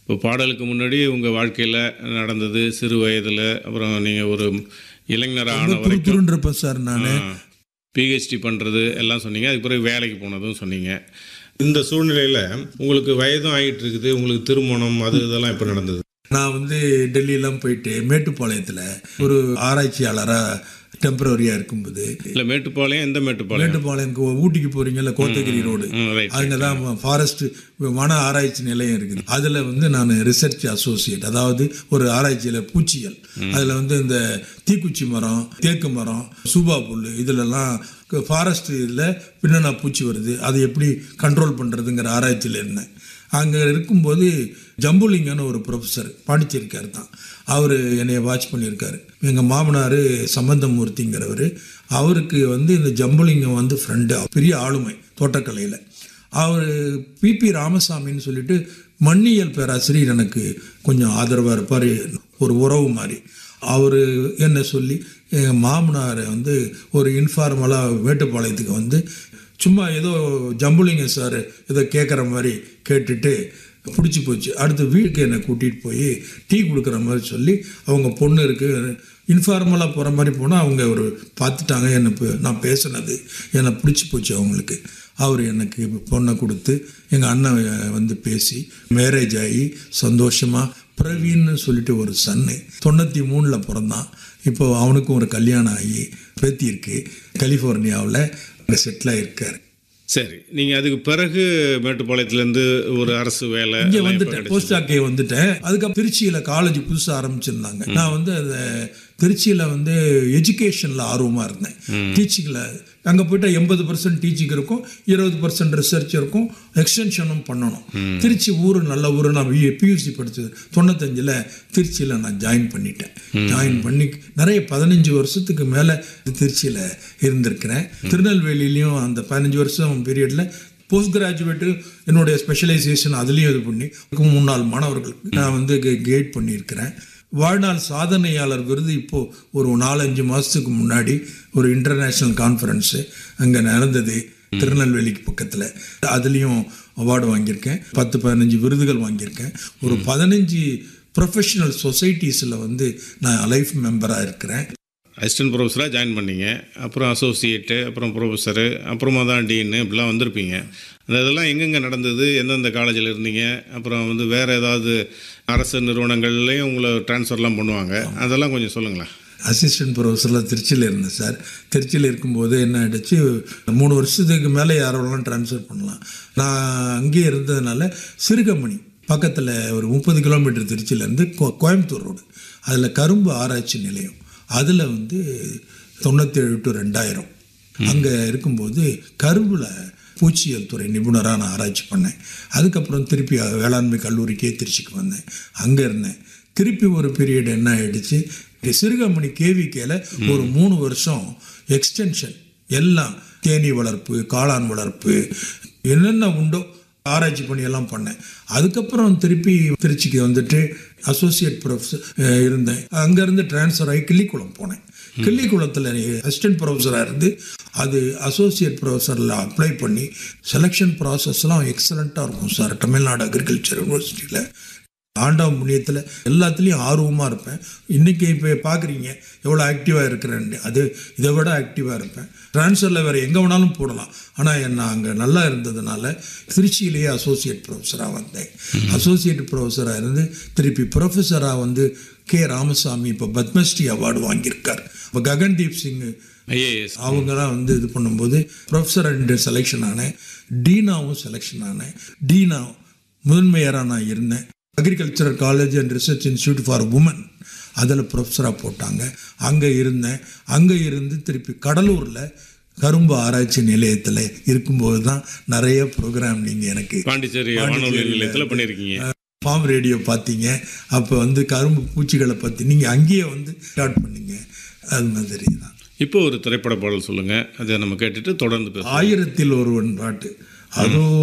இப்போ பாடலுக்கு முன்னாடி உங்கள் வாழ்க்கையில் நடந்தது சிறு வயதில் அப்புறம் நீங்கள் ஒரு இளைஞராக ஆன ரொம்ப துரு வரைக்கும் துருன்றப்ப சார் நான் பிஹெச்டி பண்ணுறது எல்லாம் சொன்னீங்க அதுக்கு பிறகு வேலைக்கு போனதும் சொன்னீங்க இந்த சூழ்நிலையில் உங்களுக்கு வயதும் ஆகிட்டு இருக்குது உங்களுக்கு திருமணம் அது இதெல்லாம் இப்போ நடந்தது நான் வந்து டெல்லியெல்லாம் போயிட்டு மேட்டுப்பாளையத்தில் ஒரு ஆராய்ச்சியாளராக டெம்பரரியாக இருக்கும்போது இல்லை மேட்டுப்பாளையம் எந்த மேட்டுப்பாளையம் மேட்டுப்பாளையம் கோ- ஊட்டிக்கு போறீங்கல்ல கோத்தகிரி ரோடு ம் ரைட் அங்கே தான் ஃபாரஸ்ட் வன ஆராய்ச்சி நிலையம் இருக்குது அதில் வந்து நான் ரிசர்ச் அசோசியேட் அதாவது ஒரு ஆராய்ச்சியில் பூச்சிகள் அதில் வந்து இந்த தீக்குச்சி மரம் தேக்கு மரம் சூபா புல் இதிலெல்லாம் ஃபாரஸ்ட் இதில் பின்னணா பூச்சி வருது அதை எப்படி கண்ட்ரோல் பண்ணுறதுங்கிற ஆராய்ச்சியில் இருந்தேன் அங்கே இருக்கும்போது ஜம்புலிங்கன்னு ஒரு ப்ரொஃபஸர் பாண்டிச்சேரிக்கார் தான் அவர் என்னைய வாட்ச் பண்ணியிருக்காரு எங்கள் மாமனார் சம்பந்தமூர்த்திங்கிறவர் அவருக்கு வந்து இந்த ஜம்புலிங்கம் வந்து ஃப்ரெண்டு பெரிய ஆளுமை தோட்டக்கலையில் அவர் பிபி ராமசாமின்னு சொல்லிட்டு மண்ணியல் பேராசிரியர் எனக்கு கொஞ்சம் ஆதரவாக இருப்பார் ஒரு உறவு மாதிரி அவர் என்ன சொல்லி எங்கள் மாமனாரை வந்து ஒரு இன்ஃபார்மலாக மேட்டுப்பாளையத்துக்கு வந்து சும்மா ஏதோ ஜம்புலிங்க சார் ஏதோ கேட்குற மாதிரி கேட்டுட்டு பிடிச்சி போச்சு அடுத்து வீட்டுக்கு என்னை கூட்டிகிட்டு போய் டீ கொடுக்குற மாதிரி சொல்லி அவங்க பொண்ணு இருக்குது இன்ஃபார்மலாக போகிற மாதிரி போனால் அவங்க ஒரு பார்த்துட்டாங்க என்னை பே- நான் பேசுனது என்னை பிடிச்சி போச்சு அவங்களுக்கு அவர் எனக்கு பொண்ணை கொடுத்து எங்கள் அண்ணன் வந்து பேசி மேரேஜ் ஆகி சந்தோஷமாக பிரவீன்னு சொல்லிட்டு ஒரு சன்னு தொண்ணூற்றி மூணில் பிறந்தான் இப்போ அவனுக்கும் ஒரு கல்யாணம் ஆகி பேத்தி இருக்கு கலிஃபோர்னியாவில் அங்கே செட்டில் ஆகிருக்காரு சரி நீங்கள் அதுக்கு பிறகு மேட்டுப்பாளையத்துலேருந்து ஒரு அரசு வேலை இங்கே எல்லாம் எப்ப வந்துட்டேன் கிடைச்சது? போஸ்ட் ஆக்கே வந்துட்டேன் அதுக்கப்புறம் திருச்சியில் காலேஜ் புதுசாக ஆரம்பிச்சிருந்தாங்க நான் வந்து அந்த திருச்சியில் வந்து எஜுகேஷனில் ஆர்வமாக இருந்தேன் டீச்சிங்கில் அங்கே போயிட்டா எண்பது பர்சன்ட் டீச்சிங் இருக்கும் இருபது பர்சன்ட் ரிசர்ச் இருக்கும் எக்ஸ்டென்ஷனும் பண்ணணும் திருச்சி ஊர் நல்ல ஊர் நான் பியூசி படித்தது தொண்ணூத்தஞ்சில் திருச்சியில் நான் ஜாயின் பண்ணிட்டேன் ஜாயின் பண்ணி நிறைய பதினஞ்சு வருஷத்துக்கு மேலே திருச்சியில் இருந்திருக்கிறேன் திருநெல்வேலியிலையும் அந்த பதினஞ்சு வருஷம் பீரியடில் போஸ்ட் கிராஜுவேட்டு என்னுடைய ஸ்பெஷலைசேஷன் அதுலேயும் இது பண்ணி முன்னாள் மாணவர்களுக்கு நான் வந்து கைட் பண்ணியிருக்கிறேன் வாழ்நாள் சாதனையாளர் விருது இப்போது ஒரு நாலஞ்சு மாதத்துக்கு முன்னாடி ஒரு இன்டர்நேஷ்னல் கான்ஃபரன்ஸு அங்கே நடந்தது திருநெல்வேலிக்கு பக்கத்தில் அதுலேயும் அவார்டு வாங்கியிருக்கேன் பத்து பதினஞ்சு விருதுகள் வாங்கியிருக்கேன் ஒரு பதினஞ்சு ப்ரொஃபஷனல் சொசைட்டிஸில் வந்து நான் லைஃப் மெம்பராக இருக்கிறேன் அசிஸ்டன்ட் ப்ரொஃபஸராக ஜாயின் பண்ணீங்க அப்புறம் அசோசியேட்டு அப்புறம் ப்ரொஃபஸரு அப்புறமா தான் டீன்னு இப்படிலாம் வந்திருப்பீங்க அந்த இதெல்லாம் எங்கெங்கே நடந்தது எந்தெந்த காலேஜில் இருந்தீங்க அப்புறம் வந்து வேறு ஏதாவது அரசு நிறுவனங்கள்லேயும் உங்களை ட்ரான்ஸ்ஃபர்லாம் பண்ணுவாங்க அதெல்லாம் கொஞ்சம் சொல்லுங்களேன் அசிஸ்டன்ட் ப்ரொஃபஸரில் திருச்சியில் இருந்தேன் சார் திருச்சியில் இருக்கும்போது என்ன ஆயிடுச்சு மூணு வருஷத்துக்கு மேலே யாரை வேணாலும் ட்ரான்ஸ்ஃபர் பண்ணலாம் நான் அங்கேயே இருந்ததுனால சிறுகம்பணி பக்கத்தில் ஒரு முப்பது கிலோமீட்டர் திருச்சியிலேருந்து கோ கோயம்புத்தூர் ரோடு அதில் கரும்பு ஆராய்ச்சி நிலையம் அதில் வந்து தொண்ணூற்றேழு டு ரெண்டாயிரம் அங்கே இருக்கும்போது கரும்பில் பூச்சியியல் துறை நிபுணராக நான் ஆராய்ச்சி பண்ணேன் அதுக்கப்புறம் திருப்பி வேளாண்மை கல்லூரிக்கே திருச்சிக்கு வந்தேன் அங்கே இருந்தேன் திருப்பி ஒரு பீரியட் என்ன ஆயிடுச்சு சிறுகமணி கேவிக்கையில் ஒரு மூணு வருஷம் எக்ஸ்டென்ஷன் எல்லாம் தேனீ வளர்ப்பு காளான் வளர்ப்பு என்னென்ன உண்டோ ஆராய்ச்சி பண்ணி எல்லாம் பண்ணேன் அதுக்கப்புறம் திருப்பி திருச்சிக்கு வந்துட்டு அசோசியேட் ப்ரொஃபஸர் இருந்தேன் அங்கேருந்து ட்ரான்ஸ்ஃபர் ஆகி கிள்ளிக்குளம் போனேன் கிள்ளிக்குளத்தில் அசிஸ்டன்ட் ப்ரொஃபஸராக இருந்து அது அசோசியேட் ப்ரொஃபஸரில் அப்ளை பண்ணி செலெக்ஷன் ப்ராசஸ்லாம் எக்ஸலண்ட்டாக இருக்கும் சார் தமிழ்நாடு அக்ரிகல்ச்சர் யூனிவர்சிட்டியில் ஆண்டவ புண்ணியத்தில் எல்லாத்துலேயும் ஆர்வமாக இருப்பேன் இன்றைக்கி இப்போ பார்க்குறீங்க எவ்வளோ ஆக்டிவாக இருக்கிறேன்னு அது இதை விட ஆக்டிவாக இருப்பேன் ட்ரான்ஸ்ஃபரில் வேறு எங்கே வேணாலும் போடலாம் ஆனால் என்ன அங்கே நல்லா இருந்ததுனால திருச்சியிலேயே அசோசியேட் ப்ரொஃபஸராக வந்தேன் அசோசியேட் ப்ரொஃபஸராக இருந்து திருப்பி ப்ரொஃபஸராக வந்து கே ராமசாமி இப்போ பத்மஸ்ரீ அவார்டு வாங்கியிருக்கார் இப்போ ககன்தீப் சிங் ஐஏஎஸ் அவங்கலாம் வந்து இது பண்ணும்போது ப்ரொஃபஸர் ரெண்டு செலெக்ஷன் ஆனேன் டீனாவும் செலெக்ஷன் ஆனேன் டீனா முதன்மையராக நான் இருந்தேன் agricultural college and research institute for women அதில் ப்ரொஃபஸராக போட்டாங்க அங்கே இருந்தேன் அங்கே இருந்து திருப்பி கடலூரில் கரும்பு ஆராய்ச்சி நிலையத்தில் இருக்கும்போது தான் நிறைய ப்ரோக்ராம் நீங்கள் எனக்கு பாண்டிச்சேரி வானொலி நிலையத்தில் பண்ணியிருக்கீங்க ஃபார்ம் ரேடியோ பார்த்தீங்க அப்போ வந்து கரும்பு பூச்சிகளை பற்றி நீங்கள் அங்கேயே வந்து ஸ்டார்ட் பண்ணீங்க அது மாதிரி தான் இப்போ ஒரு திரைப்பட பாடல் சொல்லுங்கள் அதை நம்ம கேட்டுட்டு தொடர்ந்து பேசுவோம் ஆயிரத்தில் ஒருவன் பாட்டு அதுவும்